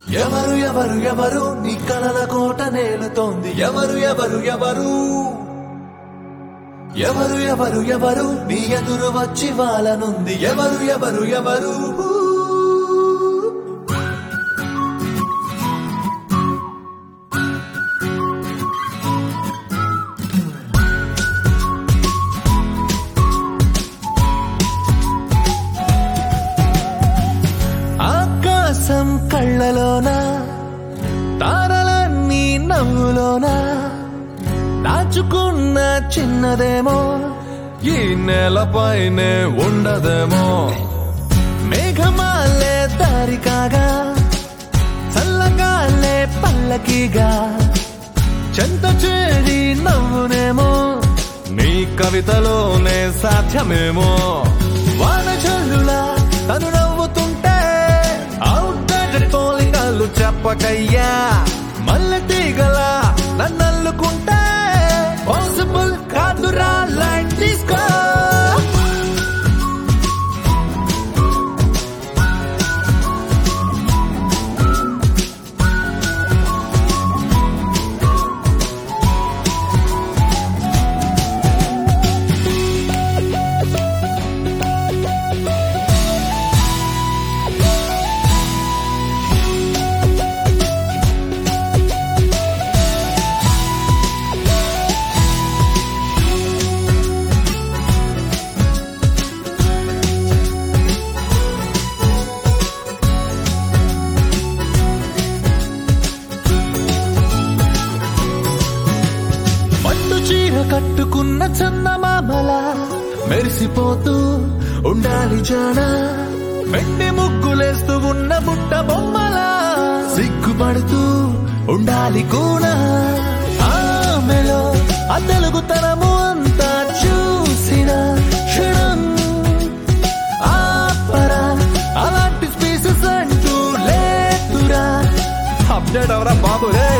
ఎవరు ఎవరు ఎవరు నీ కలల కోట నేలుతోంది ఎవరు ఎవరు ఎవరు ఎవరు ఎవరు ఎవరు నీ ఎదురు వచ్చి వాళ్ళనుంది ఎవరు ఎవరు ఎవరు ఆకాశం కళ్ళలోన తారలన్నీ నవ్వులోన దాచుకున్న చిన్నదేమో ఈ నేలపైనే ఉండదేమో మేఘమాలే దారి కాగా చల్లగాలే పల్లకిగా చెంత చేరి నవ్వునేమో నీ కవితలోనే సాధ్యమేమో వాన చల్లులా తను నవ్వుతుంటే అవుట్ పోలింగాలు చెప్పకయ్యా మల్లె తీగలా నన్నల్లుకుంటే పాసిబుల్ కాదురా లైట్ తీసుకో పట్టు చీర కట్టుకున్న చందమామల మెరిసిపోతూ ఉండాలి జాన వెండి ముగ్గులేస్తూ ఉన్న బుట్ట బొమ్మల సిగ్గుపడుతూ ఉండాలి కూడా ఆమెలో ఆ తెలుగుతనము అంతా చూసిన క్షణం ఆపరా అలాంటి స్పీసెస్ అంటూ లేదురా అప్డేట్ అవరా బాబు రే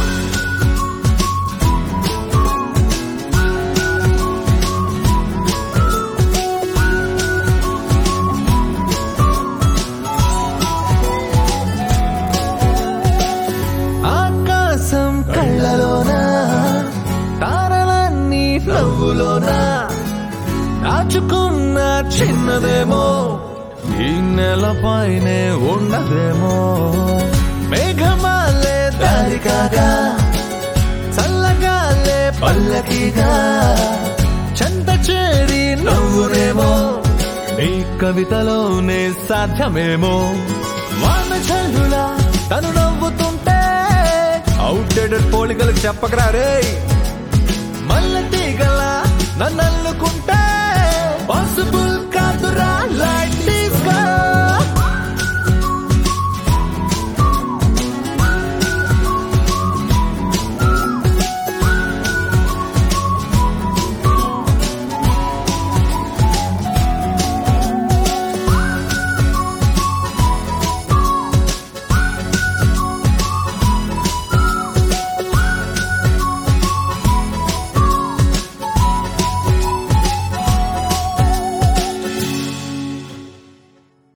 ఆకాశం కళ్ళలోన తారలన్నీ నవ్వులోన దాచుకున్న చిన్నదేమో ఈ నెలపైనే ఉండదేమో మేఘమాలే దారి కాగా చల్లగాలే పల్లకిగా చంత చేరి నవ్వునేమో నీ కవితలోనే సాధ్యమేమో వాన చల్లులా తను నవ్వుతుంటే అవుట్డేటెడ్ పోలికలకు చెప్పకరా రే